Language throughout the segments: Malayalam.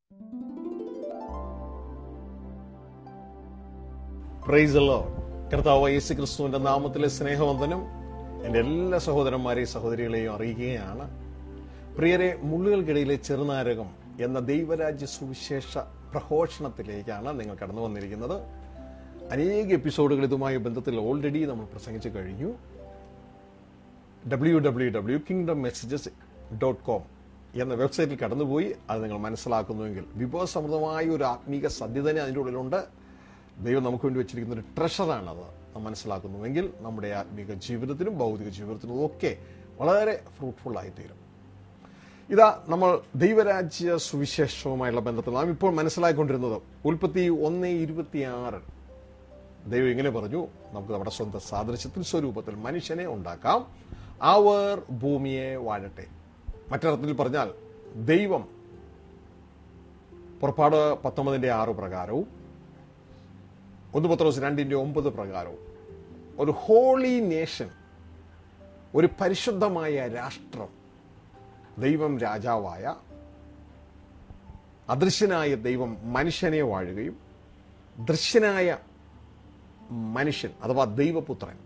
പ്രൈസ് കർത്താവ് യേശു ക്രിസ്തുവിന്റെ നാമത്തിലെ സ്നേഹവന്ദനം എൻ്റെ എല്ലാ സഹോദരന്മാരെയും സഹോദരികളെയും അറിയിക്കുകയാണ് പ്രിയരെ മുള്ളുകൾക്കിടയിലെ ചെറുനാരകം എന്ന ദൈവരാജ്യ സുവിശേഷ പ്രഘോഷണത്തിലേക്കാണ് നിങ്ങൾ കടന്നു വന്നിരിക്കുന്നത് അനേക എപ്പിസോഡുകൾ ഇതുമായി ബന്ധത്തിൽ ഓൾറെഡി നമ്മൾ പ്രസംഗിച്ചു കഴിഞ്ഞു W W W kingdom messages dot com എന്ന വെബ്സൈറ്റിൽ കടന്നുപോയി അത് നിങ്ങൾ മനസ്സിലാക്കുന്നുവെങ്കിൽ വിഭവസമൃദ്ധമായ ഒരു ആത്മീക സദ്യ തന്നെ അതിൻ്റെ ഉള്ളിലുണ്ട് ദൈവം നമുക്ക് വേണ്ടി വെച്ചിരിക്കുന്ന ഒരു ട്രഷറാണത് നാം മനസ്സിലാക്കുന്നുവെങ്കിൽ നമ്മുടെ ആത്മീക ജീവിതത്തിനും ഭൗതിക ജീവിതത്തിനും ഒക്കെ വളരെ ഫ്രൂട്ട്ഫുൾ ആയിത്തീരും ഇതാ നമ്മൾ ദൈവരാജ്യ സുവിശേഷവുമായുള്ള ബന്ധത്തിൽ നാം ഇപ്പോൾ മനസ്സിലാക്കിക്കൊണ്ടിരുന്നത് ഉൽപ്പത്തി ഒന്ന് ഇരുപത്തിയാറ് ദൈവം ഇങ്ങനെ പറഞ്ഞു നമുക്ക് നമ്മുടെ സ്വന്തം സാദൃശ്യത്തിൽ സ്വരൂപത്തിൽ മനുഷ്യനെ ഉണ്ടാക്കാം അവർ ഭൂമിയെ വാഴട്ടെ മറ്റൊരർത്ഥത്തിൽ പറഞ്ഞാൽ ദൈവം പുറപ്പാട് പത്തൊമ്പതിന്റെ ആറ് പ്രകാരവും ഒന്ന് പത്രോസ് രണ്ടിന്റെ ഒമ്പത് പ്രകാരവും ഒരു ഹോളി നേഷൻ ഒരു പരിശുദ്ധമായ രാഷ്ട്രം ദൈവം രാജാവായ അദൃശ്യനായ ദൈവം മനുഷ്യനെ വാഴുകയും ദൃശ്യനായ മനുഷ്യൻ അഥവാ ദൈവപുത്രൻ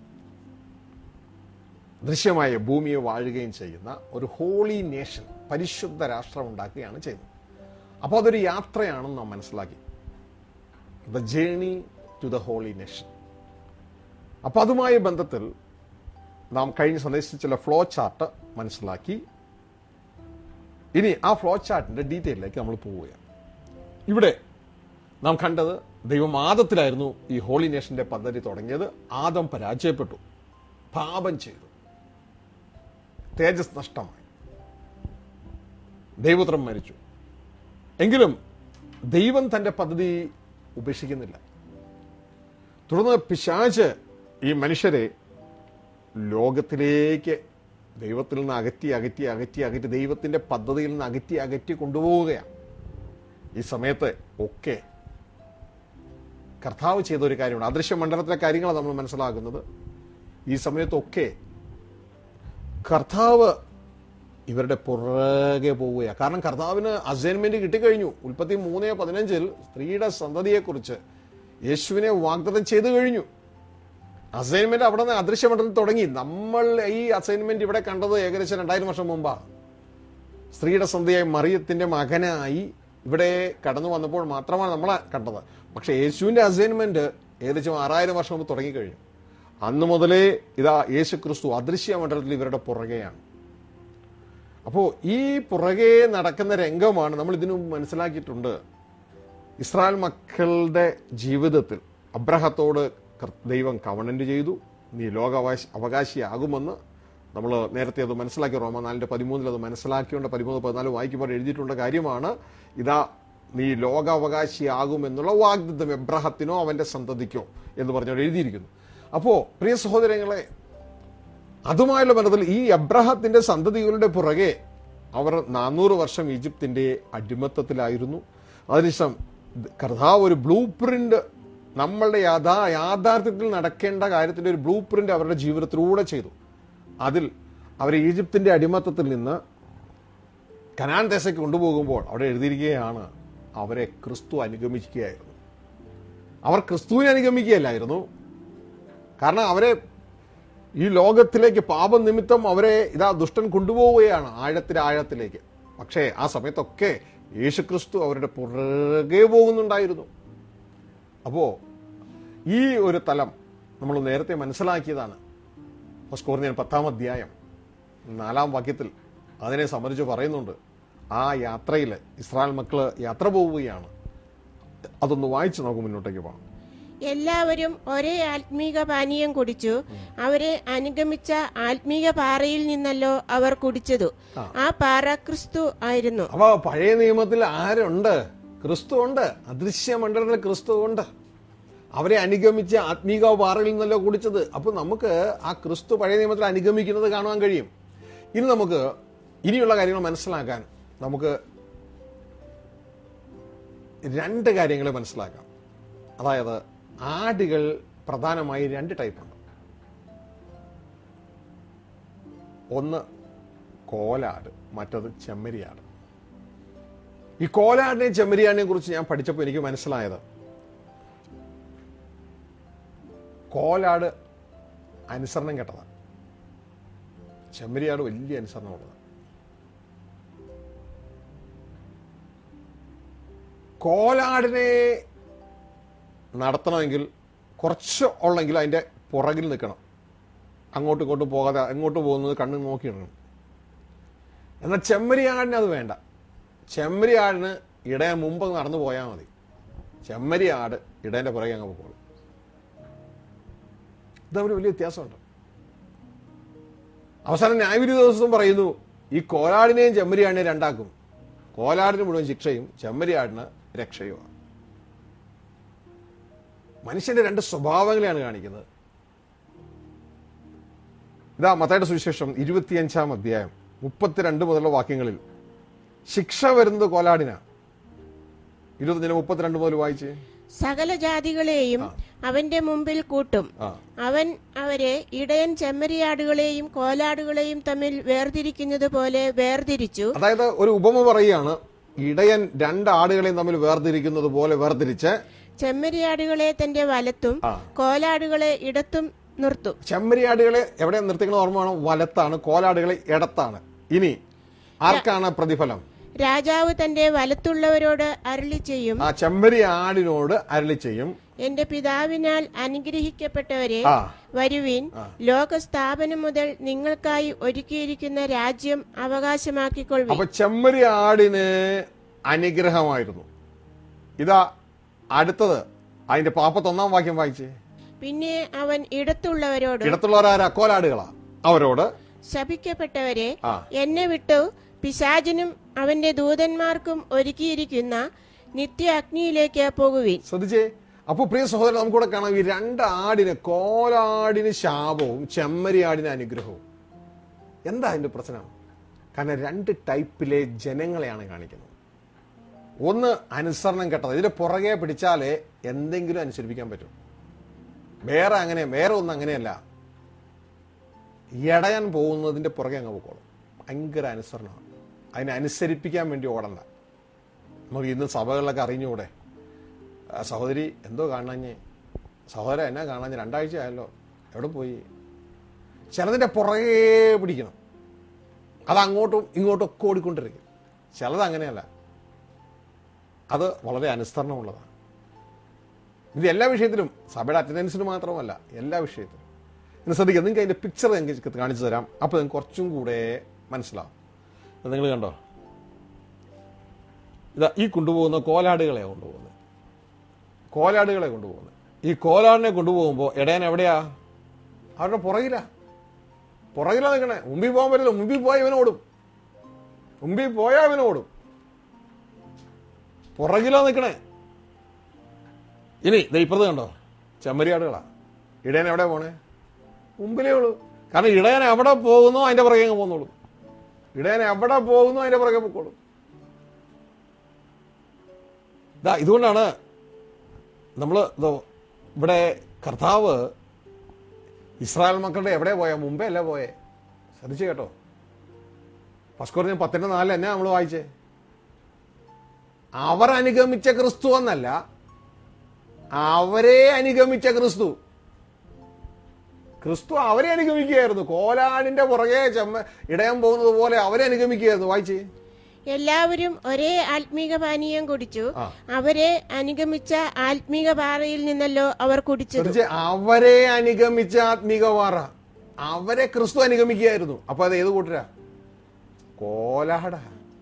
ദൃശ്യമായ ഭൂമിയെ വാഴുകയും ചെയ്യുന്ന ഒരു ഹോളി നേഷൻ പരിശുദ്ധ രാഷ്ട്രം ഉണ്ടാക്കുകയാണ് ചെയ്യുന്നത് അപ്പോൾ അതൊരു യാത്രയാണെന്ന് നാം മനസ്സിലാക്കി the journey to the holy nation അപ്പോൾ അതുമായ ബന്ധത്തിൽ നാം കഴിഞ്ഞ സന്ദേശിച്ച ചില ഫ്ലോ ചാർട്ട് മനസ്സിലാക്കി ഇനി ആ ഫ്ലോ ചാർട്ടിന്റെ ഡീറ്റെയിലേക്ക് നമ്മൾ പോവുകയാണ് ഇവിടെ നാം കണ്ടത് ദൈവം ആദത്തിലായിരുന്നു ഈ ഹോളി നേഷന്റെ പദ്ധതി തുടങ്ങിയത് ആദം പരാജയപ്പെട്ടു പാപം ചെയ്തു തേജസ് നഷ്ടമായി ദൈവപുത്രം മരിച്ചു എങ്കിലും ദൈവം തന്റെ പദ്ധതി ഉപേക്ഷിക്കുന്നില്ല തുടർന്ന് പിശാച് ഈ മനുഷ്യരെ ലോകത്തിലേക്ക് ദൈവത്തിൽ നിന്ന് അകറ്റി അകറ്റി അകറ്റി അകറ്റി ദൈവത്തിന്റെ പദ്ധതിയിൽ നിന്ന് അകറ്റി അകറ്റി കൊണ്ടുപോവുകയാണ് ഈ സമയത്ത് ഒക്കെ കർത്താവ് ചെയ്ത ഒരു കാര്യമാണ് അദൃശ്യ മണ്ഡലത്തിലെ കാര്യങ്ങളാണ് നമ്മൾ മനസ്സിലാക്കുന്നത് ഈ സമയത്തൊക്കെ കർത്താവ് ഇവരുടെ പുറകെ പോവുകയാണ് കാരണം കർത്താവിന് അസൈൻമെന്റ് കിട്ടിക്കഴിഞ്ഞു ഉൽപ്പത്തി മൂന്ന് പതിനഞ്ചിൽ സ്ത്രീയുടെ സന്തതിയെക്കുറിച്ച് യേശുവിനെ വാഗ്ദത്തം ചെയ്തു കഴിഞ്ഞു അസൈൻമെന്റ് അവിടെ നിന്ന് അദൃശ്യമണ്ഡലത്തിൽ തുടങ്ങി നമ്മൾ ഈ അസൈൻമെന്റ് ഇവിടെ കണ്ടത് ഏകദേശം രണ്ടായിരം വർഷം മുമ്പാണ് സ്ത്രീയുടെ സന്ധ്യയായി മറിയത്തിന്റെ മകനായി ഇവിടെ കടന്നു വന്നപ്പോൾ മാത്രമാണ് നമ്മൾ കണ്ടത് പക്ഷെ യേശുവിന്റെ അസൈൻമെന്റ് ഏകദേശം ആറായിരം വർഷം മുമ്പ് തുടങ്ങിക്കഴിഞ്ഞു അന്ന് മുതലേ ഇതാ യേശു ക്രിസ്തു അദൃശ്യ മണ്ഡലത്തിൽ ഇവരുടെ പുറകെയാണ് അപ്പോൾ ഈ പുറകെ നടക്കുന്ന രംഗമാണ് നമ്മൾ ഇതിനു മുമ്പ് മനസ്സിലാക്കിയിട്ടുണ്ട് ഇസ്രായേൽ മക്കളുടെ ജീവിതത്തിൽ അബ്രഹത്തോട് കർ- ദൈവം കവണന്റ് ചെയ്തു നീ ലോകാവകാശ അവകാശിയാകുമെന്ന് നമ്മൾ നേരത്തെ അത് മനസ്സിലാക്കി റോമനാലിന്റെ പതിമൂന്നിൽ അത് മനസ്സിലാക്കിയോണ്ട് പതിമൂന്ന് പതിനാല് വായിക്കുമ്പോൾ എഴുതിയിട്ടുള്ള കാര്യമാണ് ഇതാ നീ ലോകാവകാശിയാകുമെന്നുള്ള വാഗ്ദത്തം എബ്രഹത്തിനോ അവന്റെ സന്തതിക്കോ എന്ന് പറഞ്ഞുകൊണ്ട് എഴുതിയിരിക്കുന്നു അപ്പോ പ്രിയ സഹോദരങ്ങളെ അതുമായുള്ള ബന്ധത്തിൽ ഈ അബ്രഹത്തിന്റെ സന്തതികളുടെ പുറകെ അവർ നാനൂറ് വർഷം ഈജിപ്തിന്റെ അടിമത്തത്തിലായിരുന്നു അതിനുശേഷം കർത്താവ് ഒരു ബ്ലൂ പ്രിന്റ് നമ്മളുടെ യാഥാ യാഥാർത്ഥ്യത്തിൽ നടക്കേണ്ട കാര്യത്തിന്റെ ഒരു ബ്ലൂ പ്രിന്റ് അവരുടെ ജീവിതത്തിലൂടെ ചെയ്തു അതിൽ അവരെ ഈജിപ്തിന്റെ അടിമത്തത്തിൽ നിന്ന് കനാൻ ദേശയ്ക്ക് കൊണ്ടുപോകുമ്പോൾ അവിടെ എഴുതിയിരിക്കുകയാണ് അവരെ ക്രിസ്തു അനുഗമിക്കുകയായിരുന്നു അവർ ക്രിസ്തുവിനെ അനുഗമിക്കുകയല്ലായിരുന്നു കാരണം അവരെ ഈ ലോകത്തിലേക്ക് പാപം നിമിത്തം അവരെ ഇതാ ദുഷ്ടൻ കൊണ്ടുപോവുകയാണ് ആഴത്തിലെ ആഴത്തിലേക്ക് പക്ഷേ ആ സമയത്തൊക്കെ യേശുക്രിസ്തു അവരുടെ പുറകെ പോകുന്നുണ്ടായിരുന്നു അപ്പോ ഈ ഒരു തലം നമ്മൾ നേരത്തെ മനസ്സിലാക്കിയതാണ് സ്കോറിയൻ പത്താം അധ്യായം നാലാം വാക്യത്തിൽ അതിനെ സംബന്ധിച്ച് പറയുന്നുണ്ട് ആ യാത്രയിൽ ഇസ്രായേൽ മക്കള് യാത്ര പോവുകയാണ് അതൊന്ന് വായിച്ച് നമുക്ക് മുന്നോട്ടേക്ക് പോകാം എല്ലാവരും ഒരേ ആത്മീക പാനീയം കുടിച്ചു അവരെ അനുഗമിച്ച ആത്മീക പാറയിൽ നിന്നല്ലോ അവർ കുടിച്ചതു ആ പാറ ക്രിസ്തു ആയിരുന്നു അപ്പൊ പഴയ നിയമത്തിൽ ആരുണ്ട് ക്രിസ്തു ഉണ്ട് അദൃശ്യ മണ്ഡലത്തിൽ ക്രിസ്തു ഉണ്ട് അവരെ അനുഗമിച്ച് ആത്മീക പാറയിൽ നിന്നല്ലോ കുടിച്ചത് അപ്പൊ നമുക്ക് ആ ക്രിസ്തു പഴയ നിയമത്തിൽ അനുഗമിക്കുന്നത് കാണുവാൻ കഴിയും ഇനി നമുക്ക് ഇനിയുള്ള കാര്യങ്ങൾ മനസ്സിലാക്കാൻ നമുക്ക് രണ്ട് കാര്യങ്ങൾ മനസ്സിലാക്കാം അതായത് ആടുകൾ പ്രധാനമായി രണ്ട് ടൈപ്പുണ്ട് ഒന്ന് കോലാട് മറ്റത് ചെമ്മരിയാട് ഈ കോലാടിനെയും ചെമ്മരിയാടിനെയും കുറിച്ച് ഞാൻ പഠിച്ചപ്പോൾ എനിക്ക് മനസ്സിലായത് കോലാട് അനുസരണം കേട്ടതാണ് ചെമ്മരിയാട് വലിയ അനുസരണമുള്ളതാണ് കോലാടിനെ നടത്തണമെങ്കിൽ കുറച്ച് ഉള്ളെങ്കിൽ അതിൻ്റെ പുറകിൽ നിൽക്കണം അങ്ങോട്ടും ഇങ്ങോട്ടും പോകാതെ എങ്ങോട്ട് പോകുന്നത് കണ്ണ് നോക്കിയിടണം എന്നാൽ ചെമ്മരിയാടിന് അത് വേണ്ട ചെമ്മരിയാടിന് ഇടയൻ മുമ്പ് നടന്നു പോയാൽ മതി ചെമ്മരിയാട് ഇടയൻ്റെ പുറകെ അങ്ങ് പോകുള്ളൂ ഇതവര് വലിയ വ്യത്യാസമുണ്ട് അവസാനം ന്യായവിധി ദിവസം പറയുന്നു ഈ കോലാടിനെയും ചെമ്മരിയാടിനെയും രണ്ടാക്കും കോലാടിന് മുഴുവൻ ശിക്ഷയും ചെമ്മരിയാടിന് രക്ഷയുമാണ് മനുഷ്യന്റെ രണ്ട് സ്വഭാവങ്ങളെയാണ് കാണിക്കുന്നത് ഇതാ മത്തയുടെ സുവിശേഷം ഇരുപത്തിയഞ്ചാം അധ്യായം മുപ്പത്തിരണ്ട് മുതലുള്ള വാക്യങ്ങളിൽ ശിക്ഷ വരുന്നത് കോലാടിനാ ഇരുപത്തിയഞ്ചിന് മുപ്പത്തിരണ്ട് മുതൽ വായിച്ചേ സകല ജാതികളെയും അവന്റെ മുമ്പിൽ കൂട്ടും ആ അവൻ അവരെ ഇടയൻ ചെമ്മരിയാടുകളെയും കോലാടുകളെയും തമ്മിൽ വേർതിരിക്കുന്നത് പോലെ വേർതിരിച്ചു അതായത് ഒരു ഉപമ പറയുകയാണ് ഇടയൻ രണ്ട് ആടുകളെയും തമ്മിൽ വേർതിരിക്കുന്നത് പോലെ വേർതിരിച്ച് ചെമ്മരിയാടുകളെ തന്റെ വലത്തും ആ. കോലാടുകളെ ഇടത്തും നിർത്തും ചെമ്മരിയാടുകളെ എവിടെ നിർത്തിക്കുന്ന ഓർമ്മയാണ് വലത്താണ് കോലാടുകളെ ഇടത്താണ് ഇനി ആർക്കാണ് പ്രതിഫലം രാജാവ് തന്റെ വലത്തുള്ളവരോട് അരുളി ചെയ്യും ആ ചെമ്മരിയാടിനോട് അരളി ചെയ്യും എന്റെ പിതാവിനാൽ അനുഗ്രഹിക്കപ്പെട്ടവരെ ആ വരുവിൻ ലോകസ്ഥാപനം മുതൽ നിങ്ങൾക്കായി ഒരുക്കിയിരിക്കുന്ന രാജ്യം അവകാശമാക്കിക്കൊള്ളുവിൻ അപ്പൊ ചെമ്മരിയാടിന് അനുഗ്രഹമായിരുന്നു ഇതാ അടുത്തത് അതിന്റെ പാപ്പത്തൊന്നാം വാക്യം വായിച്ചേ പിന്നെ അവൻ ഇടത്തുള്ളവരോട് ഇടത്തുള്ളവരാരാ കോലാടുകളാ അവരോട് ശപിക്കപ്പെട്ടവരെ ആ. എന്നെ വിട്ടു പിശാചിനും അവന്റെ ദൂതന്മാർക്കും ഒരുക്കിയിരിക്കുന്ന നിത്യ അഗ്നിയിലേക്ക് പോകുവിൻ ശ്രദ്ധിച്ചേ അപ്പൊ പ്രിയ സഹോദരൻ നമുക്കിവിടെ കാണാം ഈ രണ്ട് ആടിന് കോലാടിന് ശാപവും ചെമ്മരിയാടിന് അനുഗ്രഹവും എന്താ അതിന്റെ പ്രശ്നം കാരണം രണ്ട് ടൈപ്പിലെ ജനങ്ങളെയാണ് കാണിക്കുന്നത് ഒന്ന് അനുസരണം കെട്ടത് ഇതിന്റെ പുറകെ പിടിച്ചാലേ എന്തെങ്കിലും അനുസരിപ്പിക്കാൻ പറ്റും വേറെ അങ്ങനെ വേറെ ഒന്നും അങ്ങനെയല്ല ഇടയാൻ പോകുന്നതിന്റെ പുറകെ അങ്ങ് പോക്കോളും ഭയങ്കര അനുസരണമാണ് അതിനെ അനുസരിപ്പിക്കാൻ വേണ്ടി ഓടണ്ട നമുക്ക് ഇന്ന് സഭകളിലൊക്കെ അറിഞ്ഞുകൂടെ ആ സഹോദരി എന്തോ കാണാഞ്ഞേ സഹോദര എന്നാ കാണാഞ്ഞ രണ്ടാഴ്ച ആയല്ലോ എവിടെ പോയി ചിലതിൻ്റെ പുറകെ പിടിക്കണം അത് അങ്ങോട്ടും ഇങ്ങോട്ടും ഒക്കെ ഓടിക്കൊണ്ടിരിക്കും ചിലത് അങ്ങനെയല്ല അത് വളരെ അനുസരണമുള്ളതാണ് ഇത് എല്ലാ വിഷയത്തിലും സഭയുടെ അറ്റൻഡൻസിന് മാത്രമല്ല എല്ലാ വിഷയത്തിലും ഇന്ന് ശ്രദ്ധിക്കുക നിങ്ങൾക്ക് അതിൻ്റെ പിക്ചർ നിങ്ങൾക്ക് കാണിച്ചു തരാം അപ്പോൾ നിങ്ങൾക്ക് കുറച്ചും കൂടെ മനസ്സിലാവും നിങ്ങൾ കണ്ടോ ഇതാ ഈ കൊണ്ടുപോകുന്ന കോലാടുകളെ കൊണ്ടുപോകുന്നത് കോലാടുകളെ കൊണ്ടുപോകുന്നത് ഈ കോലാടിനെ കൊണ്ടുപോകുമ്പോൾ ഇടയൻ എവിടെയാ അവരുടെ പുറകിലാ പുറകിലാ നിൽക്കണേ മുമ്പിൽ പോകാൻ പറ്റില്ല മുമ്പിൽ പോയ ഇവൻ ഓടും മുമ്പിൽ പോയാ ഇവൻ ഓടും പുറകിലാ നിൽക്കണേ ഇനി ദേ ഇപ്പുറത്ത് കണ്ടോ ചെമ്മരിയാടുകളാ ഇടയൻ എവിടെ പോണേ മുമ്പിലേ ഉള്ളൂ കാരണം ഇടയൻ എവിടെ പോകുന്നോ അതിന്റെ പുറകെ അങ്ങ് പോന്നോളൂ ഇടയൻ എവിടെ പോകുന്നോ അതിന്റെ പുറകെ പൊക്കോളും ദാ ഇതുകൊണ്ടാണ് നമ്മൾ ഇവിടെ കർത്താവ് ഇസ്രായേൽ മക്കളുടെ എവിടെ പോയ മുമ്പേ അല്ല പോയേ ശ്രദ്ധിച്ചു കേട്ടോ പസ്കോറിന് പത്തിന്റെ നാലിൽ എന്നാ നമ്മൾ വായിച്ചേ അവർ അനുഗമിച്ച ക്രിസ്തു എന്നല്ല അവരെ അനുഗമിച്ച ക്രിസ്തു ക്രിസ്തു അവരെ അനുഗമിക്കുകയായിരുന്നു കോലാടിന്റെ പുറകെ ചെമ്മ ഇടയം പോകുന്നത് പോലെ അവരെ അനുഗമിക്കുകയായിരുന്നു വായിച്ചേ എല്ലാവരും ഒരേ ആത്മീക പാനീയം കുടിച്ചു ആ. അവരെ അനുഗമിച്ച ആത്മീക പാറയിൽ നിന്നല്ലോ അവർ കുടിച്ചത് ശ്രദ്ധിച്ചേ അവരെ അനുഗമിച്ച ആത്മീകവാറ അവരെ ക്രിസ്തു അനുഗമിക്കുകയായിരുന്നു അപ്പൊ അത് ഏത് കൂട്ടരാ കോലാട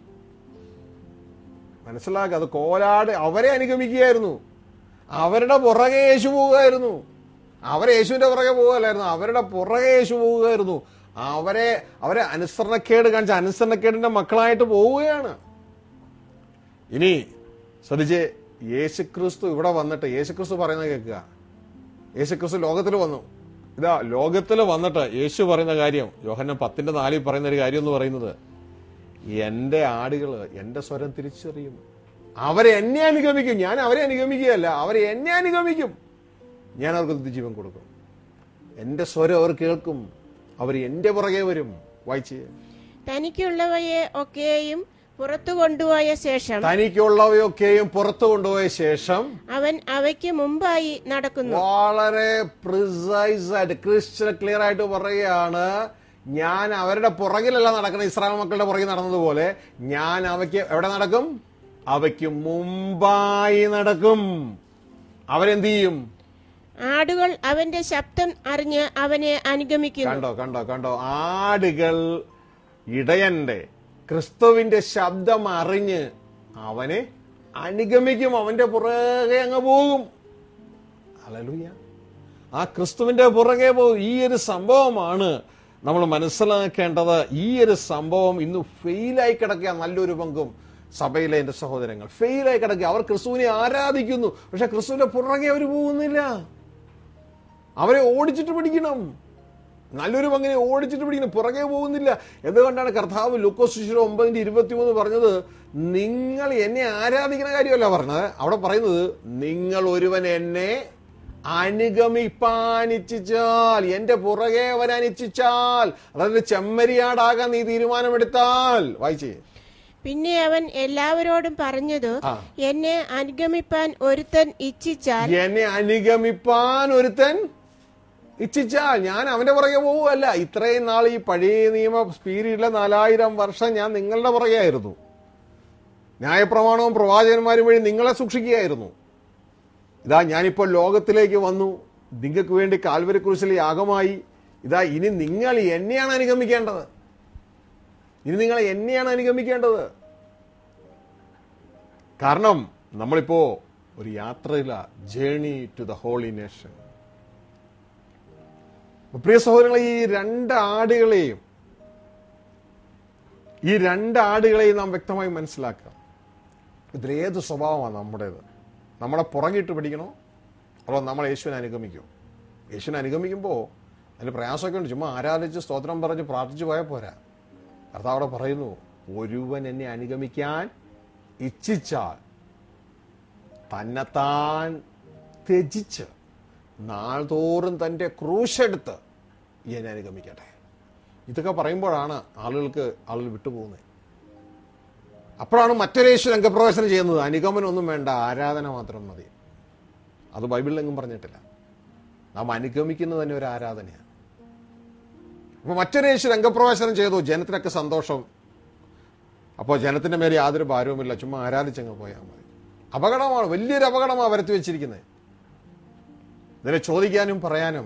മനസ്സിലാക്കുക അത് കോലാട് അവരെ അനുഗമിക്കുകയായിരുന്നു അവരുടെ പുറകെ യേശു പോവുകയായിരുന്നു അവരെ യേശുവിന്റെ പുറകെ പോവുകയല്ലായിരുന്നു അവരുടെ പുറകെ യേശു പോവുകയായിരുന്നു അവരെ അവരെ അനുസരണക്കേട് കാണിച്ച അനുസരണക്കേടിന്റെ മക്കളായിട്ട് പോവുകയാണ് ഇനി ശ്രദ്ധിച്ചേ യേശുക്രിസ്തു ഇവിടെ വന്നിട്ട് യേശുക്രിസ്തു പറയുന്നത് കേൾക്കുക യേശുക്രിസ്തു ലോകത്തിൽ വന്നു ഇതാ ലോകത്തിൽ വന്നിട്ട് യേശു പറയുന്ന കാര്യം യോഹന്ന പത്തിന്റെ നാലിൽ പറയുന്ന ഒരു കാര്യം എന്ന് പറയുന്നത് എന്റെ ആടുകൾ എന്റെ സ്വരം തിരിച്ചറിയും അവരെ എന്നെ അനുഗമിക്കും ഞാൻ അവരെ അനുഗമിക്കുകയല്ല അവരെ എന്നെ അനുഗമിക്കും ഞാൻ അവർക്ക് ജീവൻ കൊടുക്കും എന്റെ സ്വരം അവർ കേൾക്കും അവർ എന്റെ പുറകെ വരും വായിച്ചേ തനിക്കുള്ളവയെ ഒക്കെയും പുറത്തു കൊണ്ടുപോയ ശേഷം തനിക്കുള്ളവയൊക്കെയും പുറത്തു കൊണ്ടുപോയ ശേഷം അവൻ അവയ്ക്ക് മുമ്പായി നടക്കുന്നു വളരെ പ്രിസൈസ് ആയിട്ട് ക്രിസ്റ്റൽ ക്ലിയർ ആയിട്ട് പറയുകയാണ് ഞാൻ അവരുടെ പുറകിലല്ല നടക്കണം ഇസ്രായേൽ മക്കളുടെ പുറകിൽ നടന്നതുപോലെ ഞാൻ അവയ്ക്ക് എവിടെ നടക്കും അവയ്ക്ക് മുമ്പായി നടക്കും അവരെന്ത് ചെയ്യും ആടുകൾ അവന്റെ ശബ്ദം അറിഞ്ഞ് അവനെ അനുഗമിക്കുന്നു കണ്ടോ കണ്ടോ കണ്ടോ ആടുകൾ ഇടയന്റെ ക്രിസ്തുവിന്റെ ശബ്ദം അറിഞ്ഞ് അവനെ അനുഗമിക്കും അവന്റെ പുറകെ അങ്ങ് പോകും അലലുയ ആ ക്രിസ്തുവിന്റെ പുറകെ പോകും ഈ ഒരു സംഭവമാണ് നമ്മൾ മനസ്സിലാക്കേണ്ടത് ഈ ഒരു സംഭവം ഇന്ന് ഫെയിലായി കിടക്കുക നല്ലൊരു പങ്കും സഭയിലെ എന്റെ സഹോദരങ്ങൾ ഫെയിലായി കിടക്കുക അവർ ക്രിസ്തുവിനെ ആരാധിക്കുന്നു പക്ഷെ ക്രിസ്തുവിന്റെ പുറകെ അവർ പോകുന്നില്ല അവരെ ഓടിച്ചിട്ട് പിടിക്കണം നല്ലൊരു പങ്കിനെ ഓടിച്ചിട്ട് പിടിക്കണം പുറകെ പോകുന്നില്ല എന്തുകൊണ്ടാണ് കർത്താവ് ലൂക്കോസ് ശിശുര ഒമ്പതിന്റെ ഇരുപത്തിമൂന്ന് പറഞ്ഞത് നിങ്ങൾ എന്നെ ആരാധിക്കുന്ന കാര്യമല്ല പറഞ്ഞത് അവിടെ പറയുന്നത് നിങ്ങൾ ഒരുവൻ എന്നെ അനുഗമിപ്പാൻ ഇച്ഛിച്ചാൽ എന്റെ പുറകെ വരാൻ ഇച്ഛിച്ചാൽ അതായത് ചെമ്മരിയാടാകാൻ നീ തീരുമാനമെടുത്താൽ വായിച്ചേ പിന്നെ അവൻ എല്ലാവരോടും പറഞ്ഞത് ആ. എന്നെ അനുഗമിപ്പാൻ ഒരുത്തൻ ഇച്ഛിച്ചാൽ എന്നെ അനുഗമിപ്പാൻ ഒരുത്തൻ ഇച്ഛിച്ചാൽ ഞാൻ അവന്റെ പുറകെ പോവുകയല്ല ഇത്രയും നാൾ ഈ പഴയ നിയമ സ്പീരിഡിലെ നാലായിരം വർഷം ഞാൻ നിങ്ങളുടെ പുറകെയായിരുന്നു ന്യായപ്രമാണവും പ്രവാചകന്മാരും വഴി നിങ്ങളെ സൂക്ഷിക്കുകയായിരുന്നു ഇതാ ഞാനിപ്പോൾ ലോകത്തിലേക്ക് വന്നു നിങ്ങൾക്ക് വേണ്ടി കാൽവരി കുരിശിൽ യാഗമായി ഇതാ ഇനി നിങ്ങൾ എന്നെയാണ് അനുഗമിക്കേണ്ടത് ഇനി നിങ്ങൾ എന്നെയാണ് അനുഗമിക്കേണ്ടത് കാരണം നമ്മളിപ്പോ ഒരു യാത്രയില journey to the holy nation പ്രിയ സഹോദരങ്ങളെ ഈ രണ്ട് ആടുകളെയും ഈ രണ്ട് ആടുകളെയും നാം വ്യക്തമായി മനസ്സിലാക്കുക ഇതിലേത് സ്വഭാവമാണ് നമ്മുടേത് നമ്മളെ പുറകിട്ട് പിടിക്കണോ അതോ നമ്മൾ യേശുവിനെ അനുഗമിക്കും യേശുവിനെ അനുഗമിക്കുമ്പോൾ അതിന് പ്രയാസമൊക്കെ ഉണ്ട് ചുമ്മാ ആരാധിച്ച് സ്തോത്രം പറഞ്ഞ് പ്രാർത്ഥിച്ചു പോയാൽ പോരാ കർത്താവ് അവിടെ പറയുന്നു ഒരുവൻ എന്നെ അനുഗമിക്കാൻ ഇച്ഛിച്ചാൽ തന്നെത്താൻ ത്യജിച്ച് നാൾതോറും തൻ്റെ ക്രൂശെടുത്ത് എന്നെ അനുഗമിക്കട്ടെ ഇതൊക്കെ പറയുമ്പോഴാണ് ആളുകൾക്ക് ആളുകൾ വിട്ടുപോകുന്നത് അപ്പോഴാണ് മറ്റൊരു യേശു രംഗപ്രവേശനം ചെയ്യുന്നത് അനുഗമനമൊന്നും വേണ്ട ആരാധന മാത്രം മതി അത് ബൈബിളിലെങ്ങും പറഞ്ഞിട്ടില്ല നാം അനുഗമിക്കുന്നത് തന്നെ ഒരു ആരാധനയാണ് അപ്പൊ മറ്റൊരു യേശു രംഗപ്രവേശനം ചെയ്തു ജനത്തിനൊക്കെ സന്തോഷം അപ്പോൾ ജനത്തിന്റെ മേലെ യാതൊരു ഭാരവുമില്ല ചുമ്മാ ആരാധിച്ചങ്ങ് പോയാൽ മതി അപകടമാണ് വലിയൊരു അപകടമാണ് വരുത്തി വെച്ചിരിക്കുന്നത് ഇതിനെ ചോദിക്കാനും പറയാനും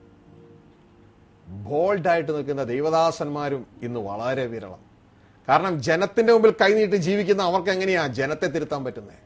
ബോൾഡായിട്ട് നിൽക്കുന്ന ദൈവദാസന്മാരും ഇന്ന് വളരെ വിരളം കാരണം ജനത്തിന്റെ മുമ്പിൽ കൈനീട്ടി ജീവിക്കുന്ന അവർക്ക് എങ്ങനെയാ ജനത്തെ തിരുത്താൻ പറ്റുന്നത്